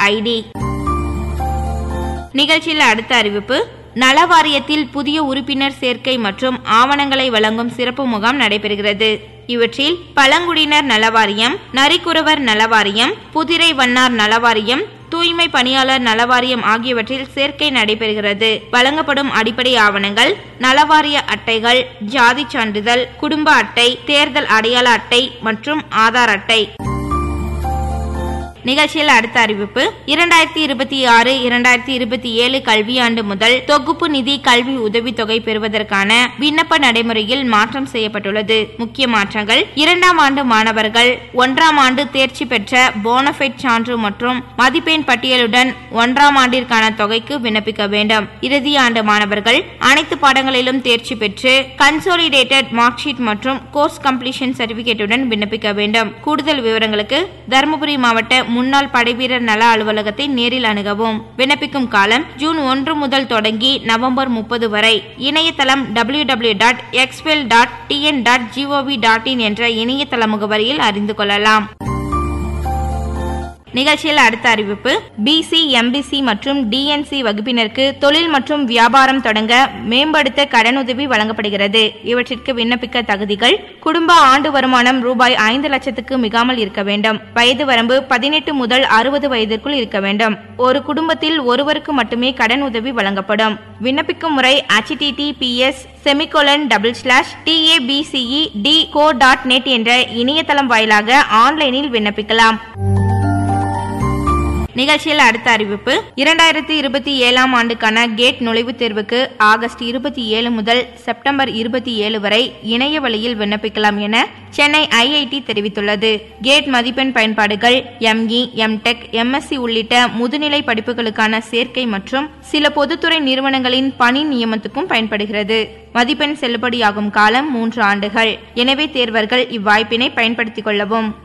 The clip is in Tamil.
ஐடி நிகழ்ச்சியில் அடுத்த அறிவிப்பு நல வாரியத்தில் புதிய உறுப்பினர் சேர்க்கை மற்றும் ஆவணங்களை வழங்கும் சிறப்பு முகாம் நடைபெறுகிறது இவற்றில் பழங்குடியினர் நலவாரியம் நரிக்குறவர் நலவாரியம் புதிரை வண்ணார் நலவாரியம் தூய்மை பணியாளர் நலவாரியம் ஆகியவற்றில் சேர்க்கை நடைபெறுகிறது வழங்கப்படும் அடிப்படை ஆவணங்கள் நலவாரிய அட்டைகள் ஜாதி சான்றிதழ் குடும்ப அட்டை தேர்தல் அடையாள அட்டை மற்றும் ஆதார் அட்டை நிகழ்ச்சியில் அடுத்த அறிவிப்பு இரண்டாயிரத்தி இருபத்தி ஆறு இரண்டாயிரத்தி இருபத்தி ஏழு கல்வியாண்டு முதல் தொகுப்பு நிதி கல்வி உதவித்தொகை பெறுவதற்கான விண்ணப்ப நடைமுறையில் மாற்றம் செய்யப்பட்டுள்ளது முக்கிய மாற்றங்கள் இரண்டாம் ஆண்டு மாணவர்கள் ஒன்றாம் ஆண்டு தேர்ச்சி பெற்ற போனஃபைட் சான்று மற்றும் மதிப்பெண் பட்டியலுடன் ஒன்றாம் ஆண்டிற்கான தொகைக்கு விண்ணப்பிக்க வேண்டும் இறுதி ஆண்டு மாணவர்கள் அனைத்து பாடங்களிலும் தேர்ச்சி பெற்று கன்சோலிடேட்டட் மார்க் ஷீட் மற்றும் கோர்ஸ் கம்ப்ளீஷன் சர்டிபிகேட்டுடன் விண்ணப்பிக்க வேண்டும் கூடுதல் விவரங்களுக்கு தருமபுரி மாவட்ட முன்னாள் படைவீரர் நல அலுவலகத்தை நேரில் அணுகவும் விண்ணப்பிக்கும் காலம் ஜூன் ஒன்று முதல் தொடங்கி நவம்பர் முப்பது வரை இணையதளம் W W dot expel dot TN dot GOV dot in என்ற இணையதள முகவரியில் அறிந்து கொள்ளலாம் நிகழ்ச்சியில் அடுத்த அறிவிப்பு பிசி எம்பிசி மற்றும் டிஎன்சி வகுப்பினருக்கு தொழில் மற்றும் வியாபாரம் தொடங்க மேம்படுத்த கடனுதவி வழங்கப்படுகிறது இவற்றிற்கு விண்ணப்பிக்க தகுதிகள் குடும்ப ஆண்டு வருமானம் ரூபாய் ஐந்து லட்சத்துக்கு மிகாமல் இருக்க வேண்டும் வயது வரம்பு பதினெட்டு முதல் அறுபது வயதிற்குள் இருக்க வேண்டும் ஒரு குடும்பத்தில் ஒருவருக்கு மட்டுமே கடன் உதவி வழங்கப்படும் விண்ணப்பிக்கும் முறை https semicolon double slash TABCE D co dot net என்ற இணையதளம் வாயிலாக ஆன்லைனில் விண்ணப்பிக்கலாம் நிகழ்ச்சியில் அடுத்த அறிவிப்பு இரண்டாயிரத்தி இருபத்தி ஏழாம் ஆண்டுக்கான கேட் நுழைவுத் தேர்வுக்கு ஆகஸ்ட் இருபத்தி ஏழு முதல் செப்டம்பர் இருபத்தி ஏழு வரை இணைய வழியில் விண்ணப்பிக்கலாம் என சென்னை ஐஐடி தெரிவித்துள்ளது கேட் மதிப்பெண் பயன்பாடுகள் எம்இ எம்டெக் எம்எஸ்சி உள்ளிட்ட முதுநிலை படிப்புகளுக்கான சேர்க்கை மற்றும் சில பொதுத்துறை நிறுவனங்களின் பணி நியமனத்துக்கும் பயன்படுகிறது மதிப்பெண் செல்லுபடியாகும் காலம் மூன்று ஆண்டுகள் எனவே தேர்வர்கள் இவ்வாய்ப்பினை பயன்படுத்திக் கொள்ளவும்